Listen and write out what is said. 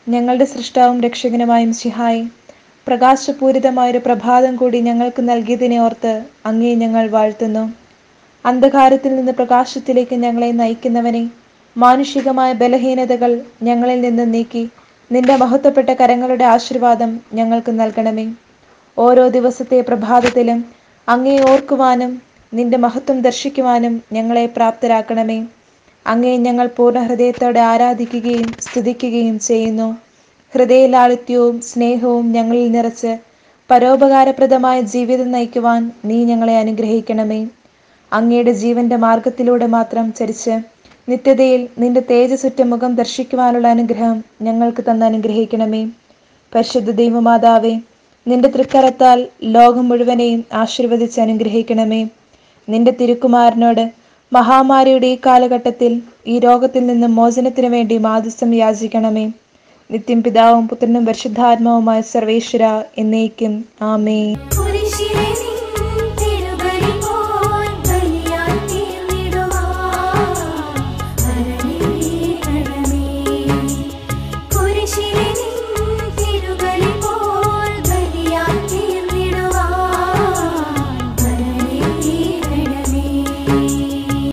ഞങ്ങളുടെ സൃഷ്ടാവും രക്ഷകനുമായും സിഹായി പ്രകാശപൂരിതമായൊരു പ്രഭാതം കൂടി ഞങ്ങൾക്ക് നൽകിയതിനെ ഓർത്ത് അങ്ങേ ഞങ്ങൾ വാഴ്ത്തുന്നു അന്ധകാരത്തിൽ നിന്ന് പ്രകാശത്തിലേക്ക് ഞങ്ങളെ നയിക്കുന്നവനെ മാനുഷികമായ ബലഹീനതകൾ ഞങ്ങളിൽ നിന്ന് നീക്കി നിന്റെ മഹത്വപ്പെട്ട കരങ്ങളുടെ ആശീർവാദം ഞങ്ങൾക്ക് നൽകണമേ ഓരോ ദിവസത്തെ പ്രഭാതത്തിലും അങ്ങേ ഓർക്കുവാനും നിന്റെ മഹത്വം ദർശിക്കുവാനും ഞങ്ങളെ പ്രാപ്തരാക്കണമേ അങ്ങേ ഞങ്ങൾ പൂർണ്ണ ഹൃദയത്തോടെ ആരാധിക്കുകയും സ്തുതിക്കുകയും ചെയ്യുന്നു ഹൃദയലാളിത്യവും സ്നേഹവും ഞങ്ങളിൽ നിറച്ച് പരോപകാരപ്രദമായ ജീവിതം നയിക്കുവാൻ നീ ഞങ്ങളെ അനുഗ്രഹിക്കണമേ അങ്ങയുടെ ജീവന്റെ മാർഗത്തിലൂടെ മാത്രം ചരിച്ച് നിത്യതയിൽ നിന്റെ തേജസുറ്റ മുഖം ദർശിക്കുവാനുള്ള അനുഗ്രഹം ഞങ്ങൾക്ക് തന്ന് അനുഗ്രഹിക്കണമേ പരിശുദ്ധ ദൈവമാതാവേ നിന്റെ തൃക്കരത്താൽ ലോകം മുഴുവനെയും ആശീർവദിച്ച് അനുഗ്രഹിക്കണമേ നിന്റെ തിരുക്കുമാരനോട് മഹാമാരിയുടെ ഈ കാലഘട്ടത്തിൽ ഈ രോഗത്തിൽ നിന്ന് മോചനത്തിനു വേണ്ടി മാധ്യസ്ഥം യാചിക്കണമേ നിത്യം പിതാവും പുത്രനും പരിശുദ്ധാത്മാവുമായ സർവേശ്വര എന്നേക്കും ആമേ കുരിശിലെ നീ